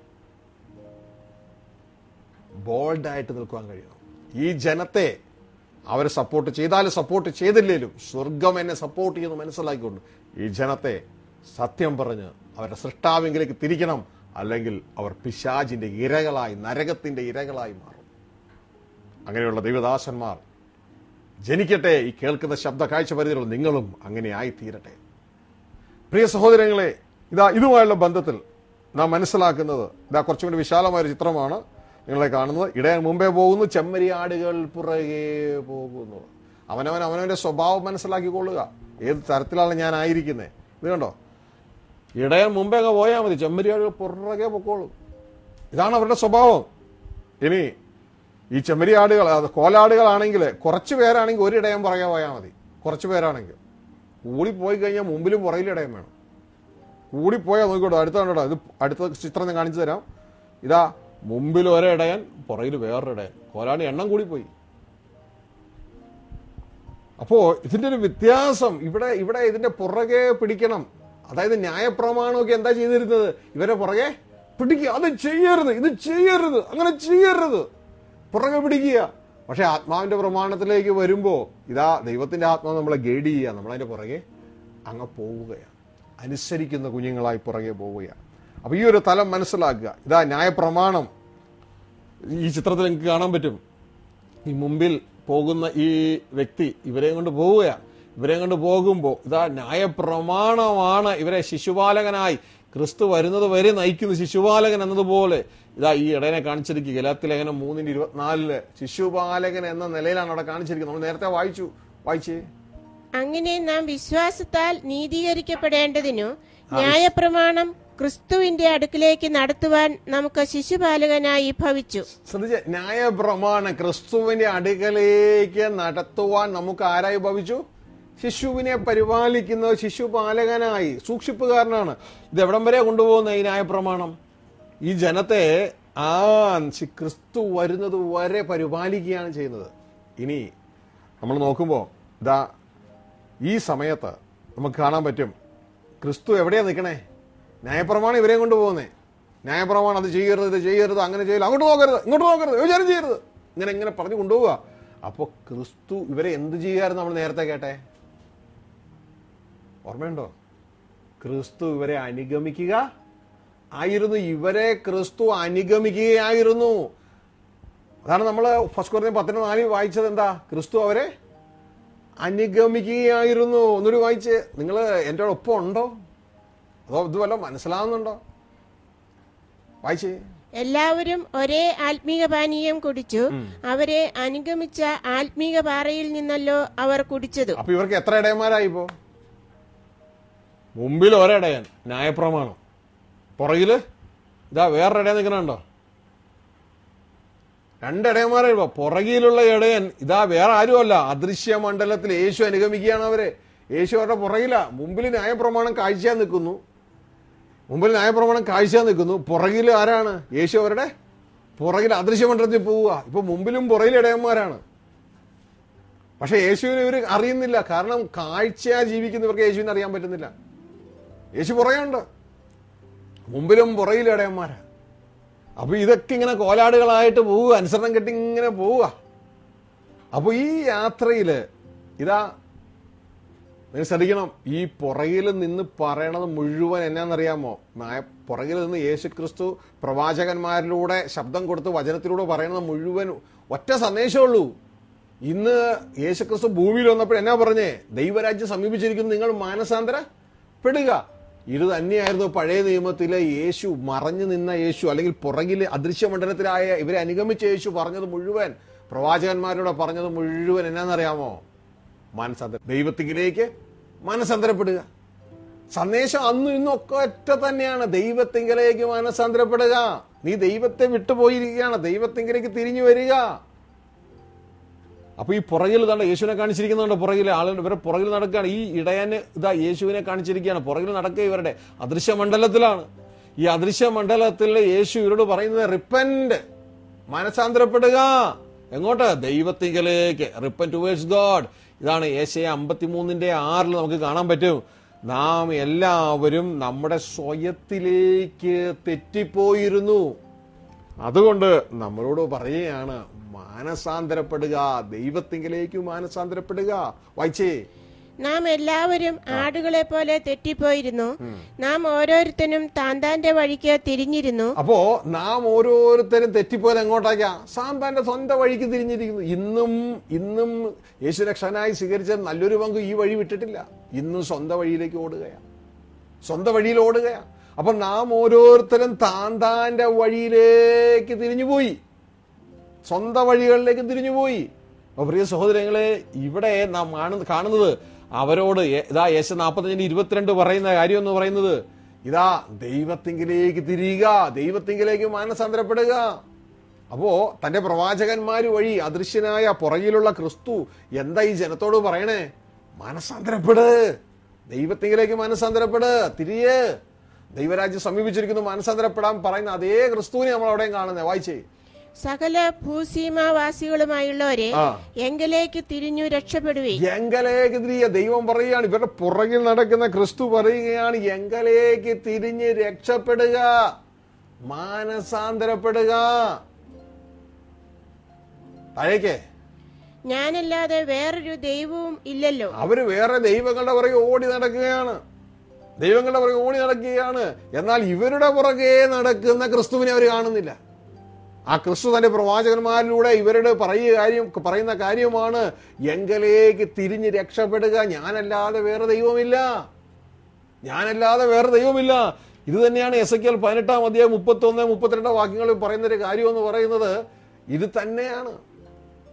ബോൾഡായിട്ട് നിൽക്കുവാൻ കഴിയണം ഈ ജനത്തെ അവർ സപ്പോർട്ട് ചെയ്താലും സപ്പോർട്ട് ചെയ്തില്ലേലും സ്വർഗം എന്നെ സപ്പോർട്ട് ചെയ്യുന്നു മനസ്സിലാക്കിക്കൊണ്ട് ഈ ജനത്തെ സത്യം പറഞ്ഞ് അവരുടെ സൃഷ്ടാവിങ്കിലേക്ക് തിരിക്കണം അല്ലെങ്കിൽ അവർ പിശാജിന്റെ ഇരകളായി നരകത്തിന്റെ ഇരകളായി മാറും അങ്ങനെയുള്ള ദൈവദാസന്മാർ ജനിക്കട്ടെ ഈ കേൾക്കുന്ന ശബ്ദ കാഴ്ച പരിധിയിലുള്ള നിങ്ങളും അങ്ങനെ ആയിത്തീരട്ടെ പ്രിയ സഹോദരങ്ങളെ ഇതാ ഇതുമായുള്ള ബന്ധത്തിൽ നാം മനസ്സിലാക്കുന്നത് ഇതാ കുറച്ചും കൂടി വിശാലമായ ഒരു ചിത്രമാണ് നിങ്ങളെ കാണുന്നത് ഇടയൻ മുമ്പേ പോകുന്നു ചെമ്മരിയാടുകൾ പുറകെ പോകുന്നു അവനവൻ അവനവന്റെ സ്വഭാവം മനസ്സിലാക്കിക്കൊള്ളുക ഏത് തരത്തിലാണ് ഞാൻ ആയിരിക്കുന്നത് ഇത് കണ്ടോ ഇടയൻ മുമ്പേ അങ്ങ് പോയാൽ മതി ചെമ്മരിയാടുകൾ പുറകെ പൊക്കോളും ഇതാണ് അവരുടെ സ്വഭാവം ഇനി ഈ ചെമ്മരിയാടുകൾ അത് കോലാടുകളാണെങ്കിൽ കുറച്ച് പേരാണെങ്കിൽ ഒരു ഇടയം പുറകെ പോയാൽ മതി കുറച്ച് പേരാണെങ്കിൽ കൂടി പോയി കഴിഞ്ഞാൽ മുമ്പിലും പുറകിലും ഇടയം വേണം കൂടിപ്പോയാൽ നോക്കിക്കോട്ടോ അടുത്ത കണ്ടോ ഇത് അടുത്ത ചിത്രം ഞാൻ കാണിച്ചു തരാം ഇതാ മുമ്പിൽ ഒരിടയൻ പുറകിൽ വേറൊരു ഇടയൻ കോലാടി എണ്ണം കൂടി പോയി അപ്പോ ഇതിന്റെ ഒരു വ്യത്യാസം ഇവിടെ ഇവിടെ ഇതിന്റെ പുറകെ പിടിക്കണം അതായത് ന്യായപ്രമാണമൊക്കെ എന്താ ചെയ്തിരുന്നത് ഇവരെ പുറകെ പിടിക്കുക അത് ചെയ്യരുത് ഇത് ചെയ്യരുത് അങ്ങനെ ചെയ്യരുത് പുറകെ പിടിക്കുക പക്ഷെ ആത്മാവിന്റെ പ്രമാണത്തിലേക്ക് വരുമ്പോ ഇതാ ദൈവത്തിന്റെ ആത്മാവ് നമ്മളെ ഗൈഡ് ചെയ്യുക നമ്മളതിന്റെ പുറകെ അങ്ങ് പോവുകയാണ് അനുസരിക്കുന്ന കുഞ്ഞുങ്ങളായി പുറകെ പോവുകയാണ് അപ്പൊ ഈ ഒരു തലം മനസ്സിലാക്കുക ഇതാ ന്യായപ്രമാണം ഈ ചിത്രത്തിൽ നിങ്ങൾക്ക് കാണാൻ പറ്റും ഈ മുമ്പിൽ പോകുന്ന ഈ വ്യക്തി ഇവരെ കൊണ്ട് പോവുകയാണ് ഇവരെ കൊണ്ട് പോകുമ്പോൾ ഇതാ ന്യായപ്രമാണമാണ് ഇവരെ ശിശുപാലകനായി ക്രിസ്തു വരുന്നത് വരെ നയിക്കുന്ന ശിശുപാലകൻ എന്നതുപോലെ ഇതാ ഈ ഇടനെ കാണിച്ചിരിക്കുക ഗലാത്തി ലേഖനം മൂന്നിന്റെ ഇരുപത്തിനാലില് ശിശുപാലകൻ എന്ന നിലയിലാണ് അവിടെ കാണിച്ചിരിക്കുന്നത് നമ്മൾ നേരത്തെ വായിച്ചു വായിച്ചേ അങ്ങനെ നാം വിശ്വാസത്താൽ നീതീകരിക്കപ്പെടേണ്ടതിനു ന്യായപ്രമാണം ക്രിസ്തുവിന്റെ അടുക്കിലേക്ക് നടത്തുവാൻ നമുക്ക് ശിശുപാലകനായി ഭവിച്ചു ശ്രദ്ധിച്ച് ന്യായപ്രമാണം ക്രിസ്തുവിന്റെ അടുക്കലേക്ക് നടത്തുവാൻ നമുക്ക് ആരായി ഭവിച്ചു ശിശുവിനെ പരിപാലിക്കുന്ന ശിശുപാലകനായി സൂക്ഷിപ്പുകാരനാണ് ഇത് എവിടം വരെ കൊണ്ടുപോകുന്ന ഈ ന്യായപ്രമാണം ഈ ജനത്തെ ആ ശി- ക്രിസ്തു വരുന്നത് വരെ പരിപാലിക്കുകയാണ് ചെയ്യുന്നത് ഇനി നമ്മൾ നോക്കുമ്പോൾ ഇതാ ഈ സമയത്ത് നമുക്ക് കാണാൻ പറ്റും ക്രിസ്തു എവിടെയാ നിൽക്കണേ ന്യായപ്രമാണം ഇവരെയും കൊണ്ടുപോകുന്നേ ന്യായപ്രമാണം അത് ചെയ്യരുത് ഇത് ചെയ്യരുത് അങ്ങനെ ചെയ്യില്ല അങ്ങോട്ട് നോക്കരുത് ഇങ്ങോട്ട് നോക്കരുത് വിചാരം ചെയ്യരുത് ഇങ്ങനെ ഇങ്ങനെ പറഞ്ഞു കൊണ്ടുപോവുക അപ്പോൾ ക്രിസ്തു ഇവരെ എന്ത് ചെയ്യായിരുന്നു നമ്മൾ നേരത്തെ കേട്ടെ ഓർമ്മയുണ്ടോ ക്രിസ്തു ഇവരെ അനുഗമിക്കുക ആയിരുന്നു ഇവരെ ക്രിസ്തു അനുഗമിക്കുകയായിരുന്നു അതാണ് നമ്മൾ ഫസ്റ്റ് കുറഞ്ഞ പത്തിന് നാലിൽ വായിച്ചത് എന്താ ക്രിസ്തു അവരെ അനുഗമിക്കുകയായിരുന്നു ഒന്നുകൂടി വായിച്ച് നിങ്ങൾ എൻ്റെ ഒപ്പം ഉണ്ടോ അതോ ഇത് വല്ല മനസ്സിലാവുന്നുണ്ടോ വായിച്ചേ എല്ലാവരും ഒരേ ആത്മീക പാനീയം കുടിച്ചു അവരെ അനുഗമിച്ച ആത്മീക പാറയിൽ നിന്നല്ലോ അവർ കുടിച്ചതു അപ്പൊ ഇവർക്ക് എത്ര ഇടയന്മാരായി ഇപ്പോ മുമ്പിൽ ഒരിടയൻ ന്യായപ്രമാണം പുറകില് ഇതാ വേറൊരു ഇടയൻ നിൽക്കണുണ്ടോ രണ്ടിടയന്മാരായി ഇപ്പോ പുറകിലുള്ള ഇടയൻ ഇതാ വേറെ ആരുമല്ല അദൃശ്യ മണ്ഡലത്തിൽ യേശു അനുഗമിക്കുകയാണ് അവരെ യേശു അവരുടെ പുറകില മുമ്പിൽ ന്യായപ്രമാണം കാഴ്ച നിൽക്കുന്നു മുമ്പിൽ ന്യായപ്രമാണം കാഴ്ച നിൽക്കുന്നു പുറകിൽ ആരാണ് യേശു അവരുടെ പുറകിൽ അദൃശ്യ മണ്ഡലത്തിൽ പോവുക ഇപ്പൊ മുമ്പിലും പുറകിൽ ഇടയന്മാരാണ് പക്ഷെ യേശുവിനെ ഇവർ അറിയുന്നില്ല കാരണം കാഴ്ച ജീവിക്കുന്നവർക്ക് യേശുവിനെ അറിയാൻ പറ്റുന്നില്ല യേശു പുറകെയുണ്ട് മുമ്പിലും പുറകിലും ഇടയന്മാരാ അപ്പൊ ഇതൊക്കെ ഇങ്ങനെ കോലാടുകളായിട്ട് പോവുക അനുസരണം കെട്ടി ഇങ്ങനെ പോവുക അപ്പൊ ഈ യാത്രയില് ഇതാ നിങ്ങൾ ശ്രദ്ധിക്കണം ഈ പുറകിൽ നിന്ന് പറയണത് മുഴുവൻ എന്നാന്നറിയാമോ മായ- പുറകിൽ നിന്ന് യേശു ക്രിസ്തു പ്രവാചകന്മാരിലൂടെ ശബ്ദം കൊടുത്ത് വചനത്തിലൂടെ പറയണത് മുഴുവൻ ഒറ്റ സന്ദേശമുള്ളൂ ഇന്ന് യേശു ക്രിസ്തു ഭൂമിയിൽ വന്നപ്പോൾ എന്നാ പറഞ്ഞേ ദൈവരാജ്യം സമീപിച്ചിരിക്കുന്നു നിങ്ങൾ മാനസാന്തരപ്പെടുക ഇത് തന്നെയായിരുന്നു പഴയ നിയമത്തിലെ യേശു മറഞ്ഞു നിന്ന യേശു അല്ലെങ്കിൽ പുറകിൽ അദൃശ്യമണ്ഡലത്തിലായ ഇവരെ അനുഗമിച്ച യേശു പറഞ്ഞത് മുഴുവൻ പ്രവാചകന്മാരോട് പറഞ്ഞത് മുഴുവൻ എന്നാന്നറിയാമോ മാനസാന്തര ദൈവത്തിങ്കിലേക്ക് മാനസാന്തരപ്പെടുക സന്ദേശം അന്നും ഇന്നും ഒക്കെ ഒറ്റ തന്നെയാണ് ദൈവത്തിങ്കിലേക്ക് മാനസാന്തരപ്പെടുക നീ ദൈവത്തെ വിട്ടുപോയിരിക്കുകയാണ് ദൈവത്തിങ്കിലേക്ക് തിരിഞ്ഞു വരിക അപ്പൊ ഈ പുറകിൽ ഇതാണ്ട് യേശുവിനെ കാണിച്ചിരിക്കുന്നുണ്ട് പുറകിലെ ആളുകൾ ഇവരെ പുറകിൽ നടക്കുകയാണ് ഈ ഇടയന് ഇതാ യേശുവിനെ കാണിച്ചിരിക്കുകയാണ് പുറകിൽ നടക്കുക ഇവരുടെ അദൃശ്യ മണ്ഡലത്തിലാണ് ഈ അദൃശ്യ മണ്ഡലത്തിൽ യേശു ഇവരോട് പറയുന്നത് റിപ്പന്റ് മനസാന്തരപ്പെടുക എങ്ങോട്ട് ദൈവത്തിങ്കലേക്ക് റിപ്പൻ ടുവേഴ്സ് ഗോഡ് ഇതാണ് ഏശയ അമ്പത്തിമൂന്നിന്റെ ആറിൽ നമുക്ക് കാണാൻ പറ്റും നാം എല്ലാവരും നമ്മുടെ സ്വയത്തിലേക്ക് തെറ്റിപ്പോയിരുന്നു അതുകൊണ്ട് നമ്മളോട് പറയുകയാണ് മാനസാന്തരപ്പെടുക ദൈവത്തിങ്കിലേക്ക് മാനസാന്തരപ്പെടുക വായിച്ചേ നാം എല്ലാവരും ആടുകളെ പോലെ തെറ്റിപ്പോയിരുന്നു നാം ഓരോരുത്തരും താന്താന്റെ വഴിക്ക് തിരിഞ്ഞിരുന്നു അപ്പോ നാം ഓരോരുത്തരും തെറ്റിപ്പോയത് എങ്ങോട്ടേക്കാ സാന്താന്റെ സ്വന്തം വഴിക്ക് തിരിഞ്ഞിരിക്കുന്നു ഇന്നും ഇന്നും യേശു രക്ഷകനായി സ്വീകരിച്ച നല്ലൊരു പങ്ക് ഈ വഴി വിട്ടിട്ടില്ല ഇന്നും സ്വന്തം വഴിയിലേക്ക് ഓടുകയാണ് സ്വന്തം വഴിയിൽ ഓടുകയാ അപ്പൊ നാം ഓരോരുത്തരും താന്താന്റെ വഴിയിലേക്ക് തിരിഞ്ഞുപോയി സ്വന്തം വഴികളിലേക്ക് തിരിഞ്ഞുപോയി അപ്പൊ പ്രിയ സഹോദരങ്ങളെ ഇവിടെ നാം കാണുന്ന- കാണുന്നത് അവരോട് ഏ- ഇതാ യേശ നാൽപ്പത്തഞ്ചിന് ഇരുപത്തിരണ്ട് പറയുന്ന കാര്യം എന്ന് പറയുന്നത് ഇതാ ദൈവത്തിങ്കിലേക്ക് തിരിയുക ദൈവത്തിങ്കിലേക്ക് മാനസാന്തരപ്പെടുക അപ്പോ തന്റെ പ്രവാചകന്മാര് വഴി അദൃശ്യനായ പുറകിലുള്ള ക്രിസ്തു എന്താ ഈ ജനത്തോട് പറയണേ മാനസാന്തരപ്പെട് ദൈവത്തിങ്കിലേക്ക് മാനസാന്തരപ്പെട് തിരിയേ ദൈവരാജ്യം സമീപിച്ചിരിക്കുന്നു മാനസാന്തരപ്പെടാൻ പറയുന്ന അതേ ക്രിസ്തുവിനെ നമ്മൾ അവിടെയും കാണുന്നത് വായിച്ചേ സകല ഭൂസീമാവാസികളുമായുള്ളവരെ ആ. എങ്കിലേക്ക് തിരിഞ്ഞു രക്ഷപ്പെടുവേ എങ്കലേക്ക് തിരിയ ദൈവം പറയുകയാണ് ഇവരുടെ പുറകിൽ നടക്കുന്ന ക്രിസ്തു പറയുകയാണ് എങ്കലേക്ക് തിരിഞ്ഞ് രക്ഷപ്പെടുക മാനസാന്തരപ്പെടുക താഴേക്ക് ഞാനല്ലാതെ വേറൊരു ദൈവവും ഇല്ലല്ലോ അവര് വേറെ ദൈവങ്ങളുടെ പുറകെ ഓടി നടക്കുകയാണ് ദൈവങ്ങളുടെ പുറകെ ഓടി നടക്കുകയാണ് എന്നാൽ ഇവരുടെ പുറകെ നടക്കുന്ന ക്രിസ്തുവിനെ അവർ കാണുന്നില്ല ആ ക്രിസ്തു തന്റെ പ്രവാചകന്മാരിലൂടെ ഇവരുടെ പറയുക കാര്യം പറയുന്ന കാര്യമാണ് എങ്കലേക്ക് തിരിഞ്ഞ് രക്ഷപ്പെടുക ഞാനല്ലാതെ വേറെ ദൈവമില്ല ഞാനല്ലാതെ വേറെ ദൈവമില്ല ഇത് തന്നെയാണ് എസ് എൽ പതിനെട്ടാം അധ്യായം മുപ്പത്തി ഒന്ന് മുപ്പത്തിരണ്ട് വാക്യങ്ങളിൽ പറയുന്ന ഒരു കാര്യം എന്ന് പറയുന്നത് ഇത് തന്നെയാണ്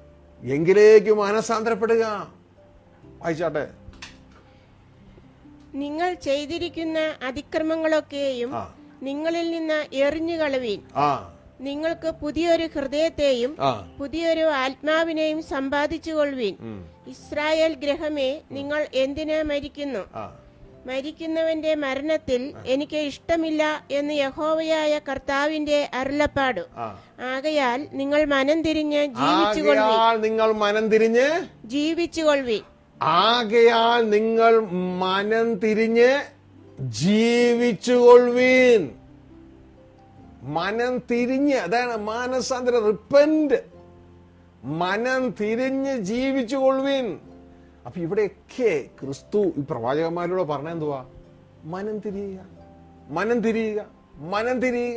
എങ്കിലേക്ക് മാനസാന്തരപ്പെടുക വായിച്ചാട്ടെ നിങ്ങൾ ചെയ്തിരിക്കുന്ന അതിക്രമങ്ങളൊക്കെയും ആ നിങ്ങളിൽ നിന്ന് എറിഞ്ഞു കളവീൻ ആ നിങ്ങൾക്ക് പുതിയൊരു ഹൃദയത്തെയും ആ പുതിയൊരു ആത്മാവിനെയും സമ്പാദിച്ചു കൊള്ളുവീൻ ഉം, ഇസ്രായേൽ ഗ്രഹമേ നിങ്ങൾ എന്തിനാ മരിക്കുന്നു ആ മരിക്കുന്നവന്റെ മരണത്തിൽ എനിക്ക് ഇഷ്ടമില്ല എന്ന് യഹോവയായ കർത്താവിന്റെ അരുളപ്പാടു ആ ആകയാൽ നിങ്ങൾ മനം തിരിഞ്ഞ് ജീവിച്ചുകൊള്ളുവീൻ ആകയാൽ നിങ്ങൾ മനം തിരിഞ്ഞ് ജീവിച്ചുകൊള്ളുവീൻ ആകയാൽ നിങ്ങൾ മനം തിരിഞ്ഞ് ജീവിച്ചുകൊള്ളുവീൻ മനം തിരിഞ്ഞ് അതാണ് മാനസാന്തര റിപ്പന്റ് മനം തിരിഞ്ഞ് ജീവിച്ചുകൊള്ളുവീൻ അപ്പൊ ഇവിടെയൊക്കെ ക്രിസ്തു ഈ പ്രവാചകന്മാരോട് പറഞ്ഞ എന്തുവാ മനം തിരിയുക മനം തിരിയുക മനം തിരിയുക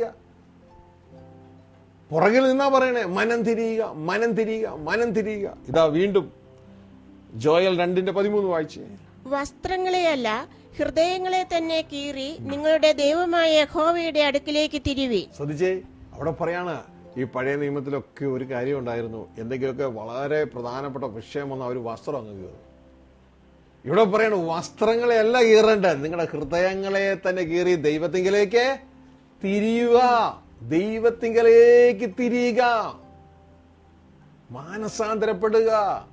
പുറകിൽ നിന്നാ പറയണേ മനം തിരിയുക മനം തിരിയുക മനം തിരിയുക ഇതാ വീണ്ടും ജോയൽ രണ്ടിന്റെ പതിമൂന്ന് വായിച്ചേ വസ്ത്രങ്ങളെയല്ല ഹൃദയങ്ങളെ തന്നെ കീറി നിങ്ങളുടെ ദൈവമായ യഹോവയുടെ അടുക്കിലേക്ക് തിരിവി ശ്രദ്ധിച്ചേ അവിടെ പറയാണ് ഈ പഴയ നിയമത്തിലൊക്കെ ഒരു കാര്യം ഉണ്ടായിരുന്നു എന്തെങ്കിലുമൊക്കെ വളരെ പ്രധാനപ്പെട്ട വിഷയം വന്ന ഒരു വസ്ത്രം അങ്ങ് കീറും ഇവിടെ പറയണു വസ്ത്രങ്ങളെയല്ല കീറേണ്ടത് നിങ്ങളുടെ ഹൃദയങ്ങളെ തന്നെ കീറി ദൈവത്തിങ്കിലേക്ക് തിരിയുക ദൈവത്തിങ്കലേക്ക് തിരിയുക മാനസാന്തരപ്പെടുക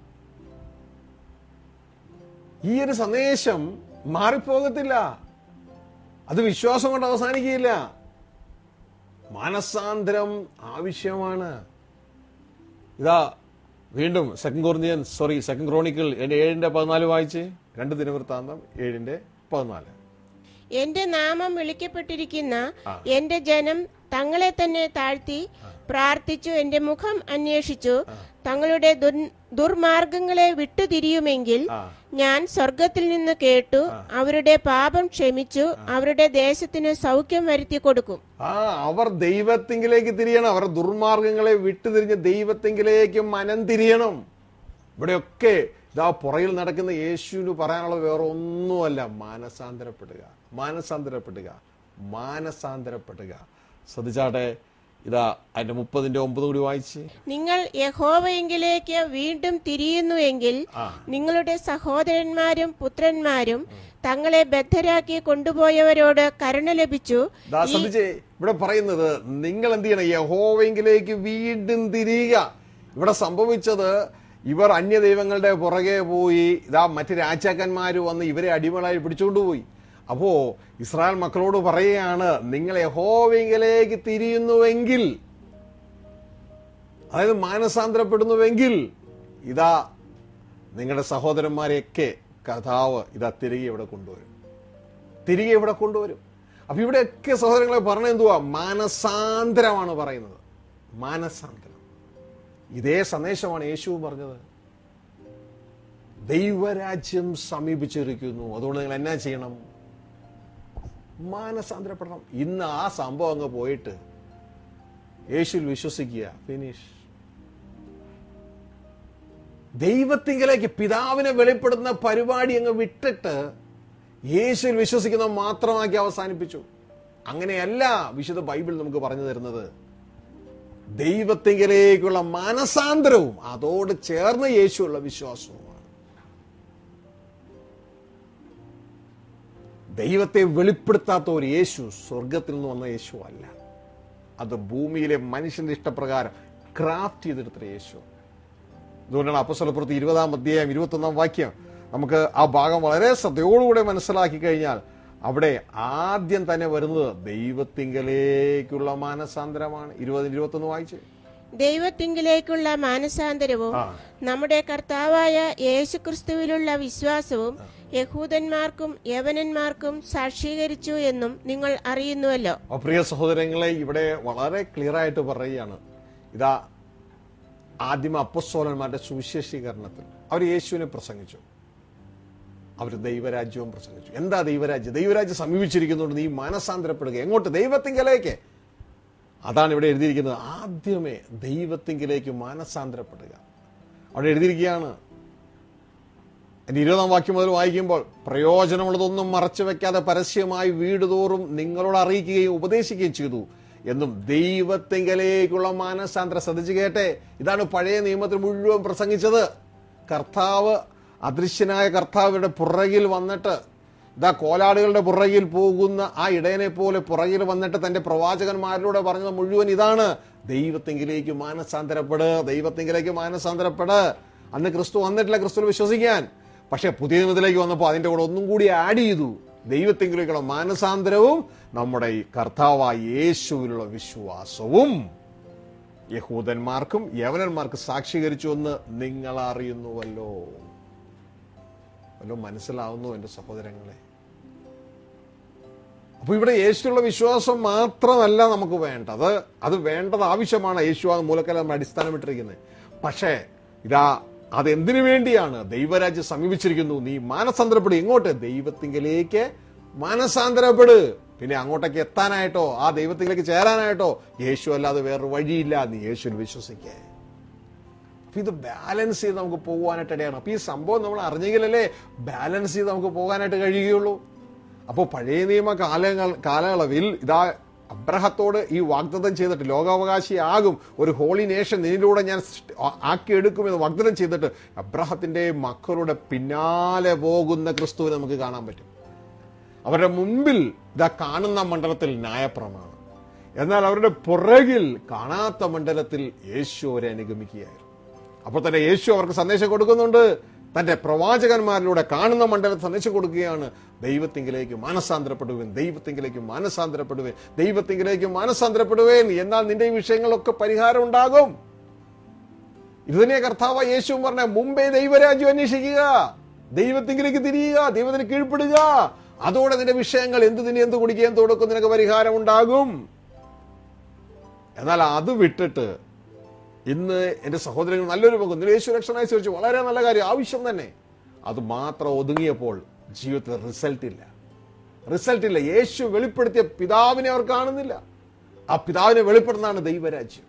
ഈ ഒരു സന്ദേശം മാറിപ്പോകത്തില്ല അത് വിശ്വാസം കൊണ്ട് അവസാനിക്കുകയില്ല മാനസാന്തരം ആവശ്യമാണ് ഇതാ വീണ്ടും second Corinthian sorry second chronicle എന്റെ ഏഴിന്റെ പതിനാല് വായിച്ച് രണ്ട് ദിനവൃത്താന്തം ഏഴിന്റെ പതിനാല് എന്റെ നാമം വിളിക്കപ്പെട്ടിരിക്കുന്ന എന്റെ ജനം തങ്ങളെ തന്നെ താഴ്ത്തി പ്രാർത്ഥിച്ചു എന്റെ മുഖം അന്വേഷിച്ചു തങ്ങളുടെ ദുർ- ദുർമാർഗങ്ങളെ വിട്ടുതിരിയുമെങ്കിൽ ആ ഞാൻ സ്വർഗത്തിൽ നിന്ന് കേട്ടു അവരുടെ പാപം ക്ഷമിച്ചു അവരുടെ ദേശത്തിന് സൗഖ്യം വരുത്തി കൊടുക്കും ആ അവർ ദൈവത്തിങ്കിലേക്ക് തിരിയണം അവർ ദുർമാർഗങ്ങളെ വിട്ടുതിരിഞ്ഞ് ദൈവത്തിങ്കിലേക്ക് മനം തിരിയണം ഇവിടെയൊക്കെ ഇതാ പുറകിൽ നടക്കുന്ന യേശുവിന് പറയാനുള്ളത് വേറെ ഒന്നുമല്ല മാനസാന്തരപ്പെടുക മാനസാന്തരപ്പെടുക മാനസാന്തരപ്പെടുക ശ്രദ്ധിച്ചാട്ടെ ഇതാ അതിന്റെ മുപ്പതിന്റെ ഒമ്പത് കൂടി വായിച്ച് നിങ്ങൾ യഹോവയെങ്കിലേക്ക് വീണ്ടും തിരിയുന്നുവെങ്കിൽ ആ നിങ്ങളുടെ സഹോദരന്മാരും പുത്രന്മാരും തങ്ങളെ ബദ്ധരാക്കി കൊണ്ടുപോയവരോട് കരുണ ലഭിച്ചു ദാ ശ്രദ്ധിച്ചേ ഇവിടെ പറയുന്നത് നിങ്ങൾ എന്ത് ചെയ്യണം യഹോവെങ്കിലേക്ക് വീണ്ടും തിരിയുക ഇവിടെ സംഭവിച്ചത് ഇവർ അന്യദൈവങ്ങളുടെ പുറകെ പോയി ഇതാ മറ്റ് രാജാക്കന്മാർ വന്ന് ഇവരെ അടിമകളായി പിടിച്ചുകൊണ്ടുപോയി അപ്പോ ഇസ്രായേൽ മക്കളോട് പറയുകയാണ് നിങ്ങൾ യഹോവെങ്കിലേക്ക് തിരിയുന്നുവെങ്കിൽ അതായത് മാനസാന്തരപ്പെടുന്നുവെങ്കിൽ ഇതാ നിങ്ങളുടെ സഹോദരന്മാരെയൊക്കെ കഥാവ് ഇതാ തിരികെ ഇവിടെ കൊണ്ടുവരും തിരികെ ഇവിടെ കൊണ്ടുവരും അപ്പൊ ഇവിടെയൊക്കെ സഹോദരങ്ങളെ പറഞ്ഞ എന്തുവാ മാനസാന്തരമാണ് പറയുന്നത് മാനസാന്തരം ഇതേ സന്ദേശമാണ് യേശുവും പറഞ്ഞത് ദൈവരാജ്യം സമീപിച്ചിരിക്കുന്നു അതുകൊണ്ട് നിങ്ങൾ എന്നാ ചെയ്യണം മാനസാന്തരപ്പെടണം ഇന്ന് ആ സംഭവം അങ്ങ് പോയിട്ട് യേശുവിൽ വിശ്വസിക്കുക ഫിനിഷ് ദൈവത്തിങ്കലേക്ക് പിതാവിനെ വെളിപ്പെടുത്തുന്ന പരിപാടി അങ്ങ് വിട്ടിട്ട് യേശുവിൽ വിശ്വസിക്കുന്ന മാത്രമാക്കി അവസാനിപ്പിച്ചു അങ്ങനെയല്ല വിശുദ്ധ ബൈബിൾ നമുക്ക് പറഞ്ഞു തരുന്നത് ദൈവത്തിങ്കലേക്കുള്ള മാനസാന്തരവും അതോട് ചേർന്ന് യേശുള്ള വിശ്വാസവുമാണ് ദൈവത്തെ വെളിപ്പെടുത്താത്ത ഒരു യേശു സ്വർഗത്തിൽ നിന്ന് വന്ന യേശു അല്ല അത് ഭൂമിയിലെ മനുഷ്യന്റെ ഇഷ്ടപ്രകാരം ക്രാഫ്റ്റ് ചെയ്തെടുത്ത യേശു അതുകൊണ്ടാണ് അപ്പസ്വലപ്പുറത്ത് ഇരുപതാം അധ്യായം ഇരുപത്തൊന്നാം വാക്യം നമുക്ക് ആ ഭാഗം വളരെ ശ്രദ്ധയോടുകൂടെ മനസ്സിലാക്കി കഴിഞ്ഞാൽ അവിടെ ആദ്യം തന്നെ വരുന്നത് ദൈവത്തിങ്കലേക്കുള്ള മാനസാന്തരമാണ് ഇരുപതിന് ഇരുപത്തൊന്ന് വായിച്ച് ദൈവത്തിങ്കിലേക്കുള്ള മാനസാന്തരവും ആ നമ്മുടെ കർത്താവായ യേശുക്രിസ്തുവിലുള്ള വിശ്വാസവും യഹൂദന്മാർക്കും യവനന്മാർക്കും സാക്ഷീകരിച്ചു എന്നും നിങ്ങൾ അറിയുന്നുവല്ലോ അപ്പോൾ പ്രിയ സഹോദരങ്ങളെ ഇവിടെ വളരെ ക്ലിയർ ആയിട്ട് പറയുകയാണ് ഇതാ ആദ്യം അപ്പസ്തോലന്മാരുടെ സുവിശേഷീകരണത്തിൽ അവർ യേശുവിനെ പ്രസംഗിച്ചു അവർ ദൈവരാജ്യവും പ്രസംഗിച്ചു എന്താ ദൈവരാജ്യം ദൈവരാജ്യം സമീപിച്ചിരിക്കുന്നുണ്ട് നീ മാനസാന്തരപ്പെടുക എങ്ങോട്ട് ദൈവത്തിങ്കലേക്ക് അതാണ് ഇവിടെ എഴുതിയിരിക്കുന്നത് ആദ്യമേ ദൈവത്തിങ്കിലേക്ക് മാനസാന്തരപ്പെടുക അവിടെ എഴുതിയിരിക്കുകയാണ് എന്റെ ഇരുപതാം വാക്യം മുതൽ വായിക്കുമ്പോൾ പ്രയോജനമുള്ളതൊന്നും മറച്ചു വെക്കാതെ പരസ്യമായി വീട് തോറും നിങ്ങളോട് അറിയിക്കുകയും ഉപദേശിക്കുകയും ചെയ്തു എന്നും ദൈവത്തിങ്കലേക്കുള്ള മാനസാന്തരം ശ്രദ്ധിച്ചു കേട്ടെ ഇതാണ് പഴയ നിയമത്തിൽ മുഴുവൻ പ്രസംഗിച്ചത് കർത്താവ് അദൃശ്യനായ കർത്താവിയുടെ പുറകിൽ വന്നിട്ട് ഇതാ കോലാടുകളുടെ പുറകിൽ പോകുന്ന ആ ഇടയനെ പോലെ പുറകിൽ വന്നിട്ട് തന്റെ പ്രവാചകന്മാരിലൂടെ പറഞ്ഞത് മുഴുവൻ ഇതാണ് ദൈവത്തെങ്കിലേക്ക് മാനസാന്തരപ്പെട് ദൈവത്തെങ്കിലേക്ക് മാനസാന്തരപ്പെട് അന്ന് ക്രിസ്തു വന്നിട്ടില്ല ക്രിസ്തു വിശ്വസിക്കാൻ പക്ഷെ പുതിയ നിയമത്തിലേക്ക് വന്നപ്പോൾ അതിന്റെ കൂടെ ഒന്നും കൂടി ആഡ് ചെയ്തു ദൈവത്തെങ്കിലേക്കുള്ള മാനസാന്തരവും നമ്മുടെ ഈ കർത്താവായ യേശുവിലുള്ള വിശ്വാസവും യഹൂദന്മാർക്കും യവനന്മാർക്കും സാക്ഷീകരിച്ചു എന്ന് നിങ്ങൾ അറിയുന്നുവല്ലോ വല്ലോ മനസ്സിലാവുന്നു എൻ്റെ സഹോദരങ്ങളെ അപ്പൊ ഇവിടെ യേശുള്ള വിശ്വാസം മാത്രമല്ല നമുക്ക് വേണ്ടത് അത് വേണ്ടത് ആവശ്യമാണ് യേശു ആ മൂലക്കല നമ്മൾ അടിസ്ഥാനമിട്ടിരിക്കുന്നത് പക്ഷേ ഇതാ അതെന്തിനു വേണ്ടിയാണ് ദൈവരാജ്യം സമീപിച്ചിരിക്കുന്നു നീ മാനസാന്തരപ്പെടും എങ്ങോട്ട് ദൈവത്തിങ്കിലേക്ക് മാനസാന്തരപ്പെട് പിന്നെ അങ്ങോട്ടേക്ക് എത്താനായിട്ടോ ആ ദൈവത്തിലേക്ക് ചേരാനായിട്ടോ യേശു അല്ലാതെ വേറൊരു വഴിയില്ല നീ യേശുവിൽ വിശ്വസിക്കേ അപ്പൊ ഇത് ബാലൻസ് ചെയ്ത് നമുക്ക് പോകാനായിട്ട് ഇടയാണ് അപ്പൊ ഈ സംഭവം നമ്മൾ അറിഞ്ഞെങ്കിലല്ലേ ബാലൻസ് ചെയ്ത് നമുക്ക് പോകാനായിട്ട് കഴിയുകയുള്ളൂ അപ്പോൾ പഴയ നിയമ കാലങ്ങൾ കാലയളവിൽ ഇതാ അബ്രഹത്തോട് ഈ വാഗ്ദത്തം ചെയ്തിട്ട് ലോകാവകാശിയാകും ഒരു ഹോളി നേഷൻ നിന്നിലൂടെ ഞാൻ സൃഷ്ടി- ആ- ആക്കിയെടുക്കുമെന്ന് വാഗ്ദത്തം ചെയ്തിട്ട് അബ്രഹത്തിന്റെ മക്കളുടെ പിന്നാലെ പോകുന്ന ക്രിസ്തുവിനെ നമുക്ക് കാണാൻ പറ്റും അവരുടെ മുൻപിൽ ഇതാ കാണുന്ന മണ്ഡലത്തിൽ ന്യായപ്രമാണം എന്നാൽ അവരുടെ പുറകിൽ കാണാത്ത മണ്ഡലത്തിൽ യേശു അവരെ അനുഗമിക്കുകയായിരുന്നു അപ്പോൾ തന്നെ യേശു അവർക്ക് സന്ദേശം കൊടുക്കുന്നുണ്ട് തന്റെ പ്രവാചകന്മാരിലൂടെ കാണുന്ന മണ്ഡലത്തിൽ സന്ദേശം കൊടുക്കുകയാണ് ദൈവത്തിങ്കിലേക്ക് മാനസാന്തരപ്പെടുവേൻ ദൈവത്തിങ്കിലേക്ക് മാനസാന്തരപ്പെടുവേൻ ദൈവത്തിങ്കിലേക്ക് മാനസാന്തരപ്പെടുവേൻ എന്നാൽ നിന്റെ ഈ വിഷയങ്ങളൊക്കെ പരിഹാരം ഉണ്ടാകും ഇത് തന്നെ കർത്താവ് യേശുവും പറഞ്ഞ മുമ്പേ ദൈവരാജ്യം അന്വേഷിക്കുക ദൈവത്തിങ്കിലേക്ക് തിരിയുക ദൈവത്തിന് കീഴ്പ്പെടുക അതോടെ നിന്റെ വിഷയങ്ങൾ എന്ത് തിനി എന്ത് കുടിക്കുക എന്ത് കൊടുക്കും നിനക്ക് പരിഹാരം ഉണ്ടാകും എന്നാൽ അത് വിട്ടിട്ട് ഇന്ന് എന്റെ സഹോദരങ്ങൾ നല്ലൊരു പങ്കും ഇന്ന് യേശു രക്ഷനായി ചോദിച്ചു വളരെ നല്ല കാര്യം ആവശ്യം തന്നെ അത് മാത്രം ഒതുങ്ങിയപ്പോൾ ജീവിതത്തിൽ റിസൾട്ട് ഇല്ല റിസൾട്ട് ഇല്ല യേശു വെളിപ്പെടുത്തിയ പിതാവിനെ അവർ കാണുന്നില്ല ആ പിതാവിനെ വെളിപ്പെടുന്നതാണ് ദൈവരാജ്യം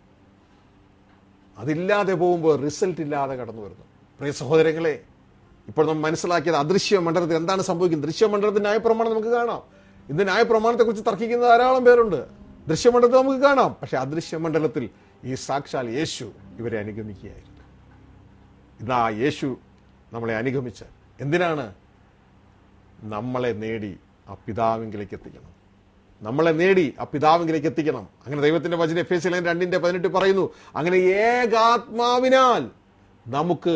അതില്ലാതെ പോകുമ്പോൾ റിസൾട്ട് ഇല്ലാതെ കടന്നു വരുന്നു പ്രിയ സഹോദരങ്ങളെ ഇപ്പോൾ നമ്മൾ മനസ്സിലാക്കിയത് അദൃശ്യ മണ്ഡലത്തിൽ എന്താണ് സംഭവിക്കുന്നത് ദൃശ്യമണ്ഡലത്തിൽ ന്യായപ്രമാണം നമുക്ക് കാണാം ഇന്ന് ന്യായപ്രമാണത്തെ കുറിച്ച് തർക്കിക്കുന്ന ധാരാളം പേരുണ്ട് ദൃശ്യമണ്ഡലത്തിൽ നമുക്ക് കാണാം പക്ഷെ അദൃശ്യ മണ്ഡലത്തിൽ ഈ സാക്ഷാൽ യേശു ഇവരെ അനുഗമിക്കുകയായിരുന്നു ഇതാ യേശു നമ്മളെ അനുഗമിച്ച് എന്തിനാണ് നമ്മളെ നേടി ആ പിതാവിങ്കിലേക്ക് എത്തിക്കണം നമ്മളെ നേടി ആ പിതാവിങ്കിലേക്ക് എത്തിക്കണം അങ്ങനെ ദൈവത്തിന്റെ വചന എഫ് എസ് രണ്ടിന്റെ പതിനെട്ട് പറയുന്നു അങ്ങനെ ഏകാത്മാവിനാൽ നമുക്ക്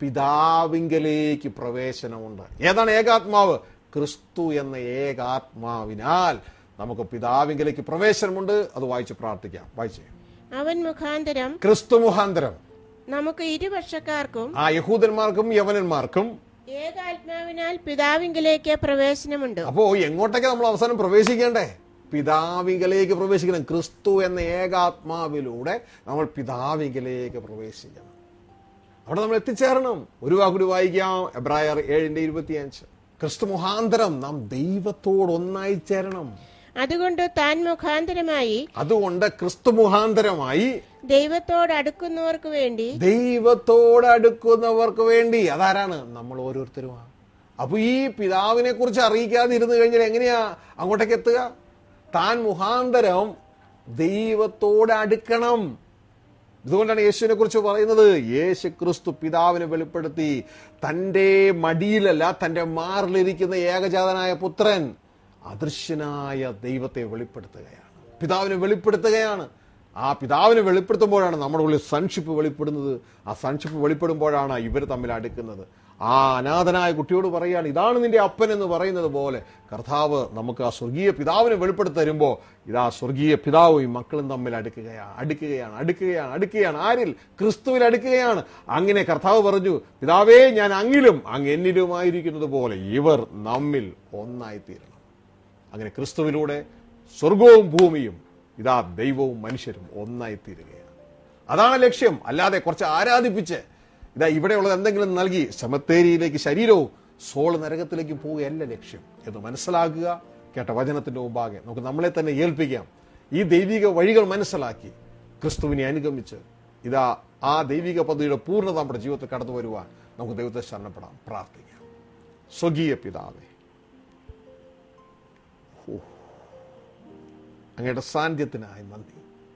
പിതാവിങ്കലേക്ക് പ്രവേശനമുണ്ട് ഏതാണ് ഏകാത്മാവ് ക്രിസ്തു എന്ന ഏകാത്മാവിനാൽ നമുക്ക് പിതാവിങ്കലേക്ക് പ്രവേശനമുണ്ട് അത് വായിച്ച് പ്രാർത്ഥിക്കാം വായിച്ചേ അവൻ മുഖാന്തരം ക്രിസ്തു മുഖാന്തരം നമുക്ക് ഇരുപക്ഷക്കാർക്കും ആ യഹൂദന്മാർക്കും യവനന്മാർക്കും ഏകാത്മാവിനാൽ പിതാവിങ്കിലേക്ക് പ്രവേശനമുണ്ട് അപ്പോ എങ്ങോട്ടേക്ക് നമ്മൾ അവസാനം പ്രവേശിക്കേണ്ടേ പിതാവിങ്കലേക്ക് പ്രവേശിക്കണം ക്രിസ്തു എന്ന ഏകാത്മാവിലൂടെ നമ്മൾ പിതാവിങ്കലേക്ക് പ്രവേശിക്കണം അവിടെ നമ്മൾ എത്തിച്ചേരണം ഒരു വാക്കുടി വായിക്കാം എബ്രായർ ഏഴിന്റെ ഇരുപത്തിയഞ്ച് ക്രിസ്തു മുഖാന്തരം നാം ദൈവത്തോട് ഒന്നായി ചേരണം അതുകൊണ്ട് താൻ മുഖാന്തരമായി അതുകൊണ്ട് ക്രിസ്തു മുഖാന്തരമായി ദൈവത്തോട് അടുക്കുന്നവർക്ക് വേണ്ടി ദൈവത്തോട് അടുക്കുന്നവർക്ക് വേണ്ടി അതാരാണ് നമ്മൾ ഓരോരുത്തരുമാണ് അപ്പൊ ഈ പിതാവിനെ കുറിച്ച് അറിയിക്കാതെ ഇരുന്ന് കഴിഞ്ഞാൽ എങ്ങനെയാ അങ്ങോട്ടേക്ക് എത്തുക താൻ മുഖാന്തരം ദൈവത്തോട് അടുക്കണം ഇതുകൊണ്ടാണ് യേശുവിനെ കുറിച്ച് പറയുന്നത് യേശു ക്രിസ്തു പിതാവിനെ വെളിപ്പെടുത്തി തന്റെ മടിയിലല്ല തന്റെ മാറിലിരിക്കുന്ന ഏകജാതനായ പുത്രൻ അദൃശ്യനായ ദൈവത്തെ വെളിപ്പെടുത്തുകയാണ് പിതാവിനെ വെളിപ്പെടുത്തുകയാണ് ആ പിതാവിനെ വെളിപ്പെടുത്തുമ്പോഴാണ് നമ്മുടെ ഉള്ളിൽ സൺഷിപ്പ് വെളിപ്പെടുന്നത് ആ സൺഷിപ്പ് വെളിപ്പെടുമ്പോഴാണ് ഇവർ തമ്മിൽ അടുക്കുന്നത് ആ അനാഥനായ കുട്ടിയോട് പറയുകയാണ് ഇതാണ് നിന്റെ അപ്പൻ എന്ന് പറയുന്നത് പോലെ കർത്താവ് നമുക്ക് ആ സ്വർഗീയ പിതാവിനെ വെളിപ്പെടുത്തി തരുമ്പോൾ ഇതാ സ്വർഗീയ പിതാവും ഈ മക്കളും തമ്മിൽ അടുക്കുകയാണ് അടുക്കുകയാണ് അടുക്കുകയാണ് അടുക്കുകയാണ് ആരിൽ ക്രിസ്തുവിൽ അടുക്കുകയാണ് അങ്ങനെ കർത്താവ് പറഞ്ഞു പിതാവേ ഞാൻ അങ്ങിലും അങ്ങ് എന്നിലുമായിരിക്കുന്നത് പോലെ ഇവർ നമ്മിൽ ഒന്നായി തീരണം അങ്ങനെ ക്രിസ്തുവിലൂടെ സ്വർഗവും ഭൂമിയും ഇതാ ദൈവവും മനുഷ്യരും ഒന്നായി തീരുകയാണ് അതാണ് ലക്ഷ്യം അല്ലാതെ കുറച്ച് ആരാധിപ്പിച്ച് ഇതാ ഇവിടെയുള്ളത് എന്തെങ്കിലും നൽകി സമത്തേരിയിലേക്ക് ശരീരവും സോൾ നരകത്തിലേക്ക് പോവുകയല്ല ലക്ഷ്യം എന്ന് മനസ്സിലാക്കുക കേട്ട വചനത്തിന്റെ മുമ്പാകെ നമുക്ക് നമ്മളെ തന്നെ ഏൽപ്പിക്കാം ഈ ദൈവിക വഴികൾ മനസ്സിലാക്കി ക്രിസ്തുവിനെ അനുഗമിച്ച് ഇതാ ആ ദൈവിക പദ്ധതിയുടെ പൂർണ്ണത നമ്മുടെ ജീവിതത്തിൽ കടന്നു വരുവാൻ നമുക്ക് ദൈവത്തെ ശരണപ്പെടാം പ്രാർത്ഥിക്കാം സ്വകീയ പിതാവേ അങ്ങയുടെ സാന്നിധ്യത്തിനായി നന്ദി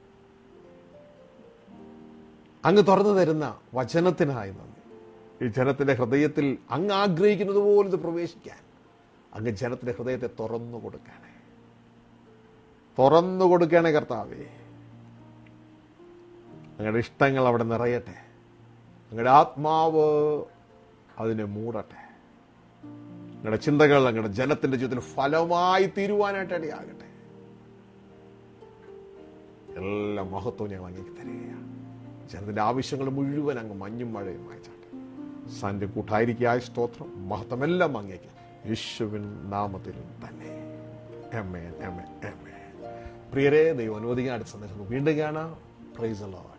അങ്ങ് തുറന്നു തരുന്ന വചനത്തിനായി നന്ദി ഈ ജനത്തിന്റെ ഹൃദയത്തിൽ അങ്ങ് ആഗ്രഹിക്കുന്നത് പോലെ ഇത് പ്രവേശിക്കാൻ അങ്ങ് ജനത്തിന്റെ ഹൃദയത്തെ തുറന്നു കൊടുക്കണേ തുറന്നു കൊടുക്കണേ കർത്താവേ അങ്ങയുടെ ഇഷ്ടങ്ങൾ അവിടെ നിറയട്ടെ അങ്ങയുടെ ആത്മാവ് അതിനെ മൂടട്ടെ അങ്ങയുടെ ചിന്തകൾ അങ്ങയുടെ ജനത്തിന്റെ ജീവിതത്തിൽ ഫലമായി തീരുവാനായിട്ട് ഇടയാകട്ടെ എല്ലാ മഹത്വവും ഞങ്ങൾ അങ്ങേക്ക് തരികയാണ് ജനത്തിന്റെ ആവശ്യങ്ങൾ മുഴുവൻ അങ്ങ് മഞ്ഞും മഴയും അയച്ചാട്ടെ സാന്റെ കൂട്ടായിരിക്കായ സ്തോത്രം മഹത്വമെല്ലാം അങ്ങേക്ക് യേശുവിൻ നാമത്തിൽ തന്നെ എമ്മേ എമ്മേ എമ്മേ പ്രിയരെ ദൈവം അനുവദിക്കാൻ അടുത്ത സന്ദേശം വീണ്ടും കാണാം പ്രൈസ് അല്ലോ